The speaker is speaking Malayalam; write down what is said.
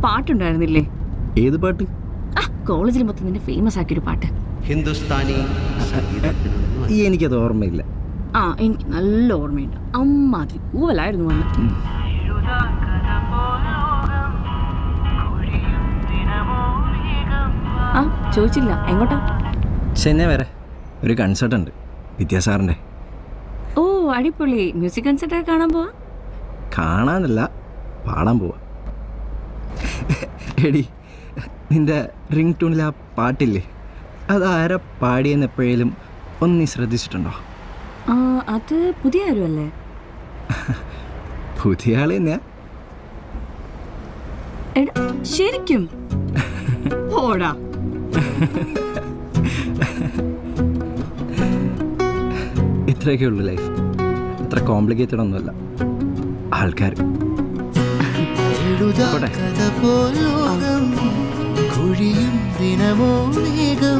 പാട്ടുണ്ടായിരുന്നില്ലേ ഏത് പാട്ട് ആ കോളേജിൽ മൊത്തം നിന്നെ ഫേമസ് ആക്കിയൊരു പാട്ട് ഹിന്ദുസ്ഥാനി സംഗീതത്തിനൊന്നും ഈ എനിക്കത് ഓർമ്മയില്ല ആ എനിക്ക് നല്ല ഓർമ്മയുണ്ട് അമ്മാതിരി കൂവലായിരുന്നു അന്ന് ആ ചോദിച്ചില്ല എങ്ങോട്ടാ ചെന്നൈ വരെ ഒരു കൺസേർട്ട് ഉണ്ട് വിദ്യാസാറിൻ്റെ ഓ അടിപൊളി മ്യൂസിക് കൺസേർട്ട് കാണാൻ പോവാ കാണാനല്ല പാടാൻ പോവാ എടി നിന്റെ റിംഗ് ടൂണിൽ ആ പാട്ടില്ലേ അത് ആരാ പാടിയെന്ന് എപ്പോഴേലും ഒന്ന് നീ ശ്രദ്ധിച്ചിട്ടുണ്ടോ ആ അത് പുതിയ ആരുമല്ലേ പുതിയ ആൾ തന്നെയാ എടാ ശരിക്കും ഓടാ ഇത്രയൊക്കെ ഉള്ളൂ ലൈഫ് ഇത്ര കോംപ്ലിക്കേറ്റഡ് ഒന്നുമല്ല ആൾക്കാർ എഴുതാ കഥ പോലോകം കുഴിയും ദിനമോ വേഗം